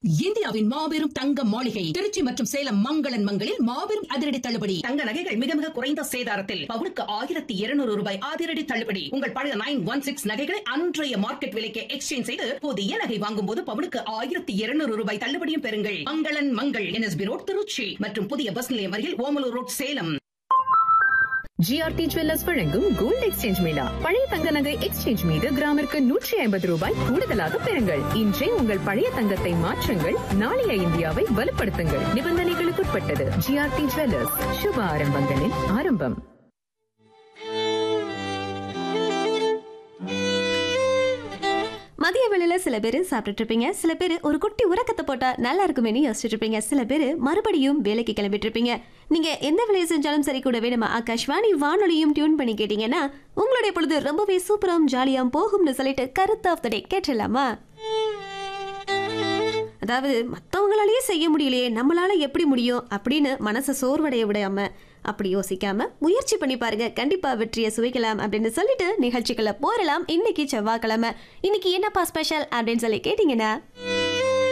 இந்தியாவின் மாபெரும் தங்க மாளிகை திருச்சி மற்றும் சேலம் மங்களன் மங்களில் மாபெரும் அதிரடி தள்ளுபடி தங்க நகைகள் மிக மிக குறைந்த சேதாரத்தில் பவுனுக்கு ஆயிரத்தி இருநூறு ரூபாய் அதிரடி தள்ளுபடி உங்கள் பழைய நைன் ஒன் சிக்ஸ் நகைகளை அன்றைய மார்க்கெட் விலைக்கு எக்ஸ்சேஞ்ச் செய்து புதிய நகை வாங்கும் போது பவுனுக்கு ஆயிரத்தி இருநூறு ரூபாய் தள்ளுபடியும் பெறுங்கள் மங்களன் மங்கள் என்எஸ்பி ரோட் திருச்சி மற்றும் புதிய பஸ் நிலையம் அருகில் Omalur road Salem GRT jewellers வழங்கும் கோல்ட் எக்ஸ்சேஞ்ச் மேளா பழைய தங்க நகை எக்ஸ்சேஞ்ச் மீது கிராமிற்கு நூற்றி ஐம்பது ரூபாய் கூடுதலாக பெறுங்கள் இன்றே உங்கள் பழைய தங்கத்தை மாற்றுங்கள் நாளைய இந்தியாவை வலுப்படுத்துங்கள் நிபந்தனைகளுக்குட்பட்டது ஜிஆர்டி ஜுவல்லர்ஸ் சுப ஆரம்பங்களின் ஆரம்பம் மதிய வேளையில சில பேர் சாப்பிட்டுட்டு இருப்பீங்க சில பேர் ஒரு குட்டி உறக்கத்தை போட்டா நல்லா இருக்குமேனு யோசிச்சுட்டு இருப்பீங்க சில பேர் மறுபடியும் வேலைக்கு கிளம்பிட்டு இருப்பீங்க நீங்க எந்த வேலையை செஞ்சாலும் சரி கூடவே நம்ம ஆகாஷ்வாணி வானொலியும் டியூன் பண்ணி கேட்டீங்கன்னா உங்களுடைய பொழுது ரொம்பவே சூப்பராகவும் ஜாலியாகவும் போகும்னு சொல்லிட்டு கருத்து ஆஃப் த டே கேட்டுடலாமா அதாவது மற்றவங்களாலேயே செய்ய முடியலையே நம்மளால எப்படி முடியும் அப்படின்னு மனசை சோர்வடைய விடாம அப்படி யோசிக்காம முயற்சி பண்ணி பாருங்க கண்டிப்பா வெற்றியை சுவைக்கலாம் அப்படின்னு சொல்லிட்டு நிகழ்ச்சிகளை போறலாம் இன்னைக்கு செவ்வாய்க்கிழமை இன்னைக்கு என்னப்பா ஸ்பெஷல் அப்படின்னு சொல்லி கேட்டீங்கன்னா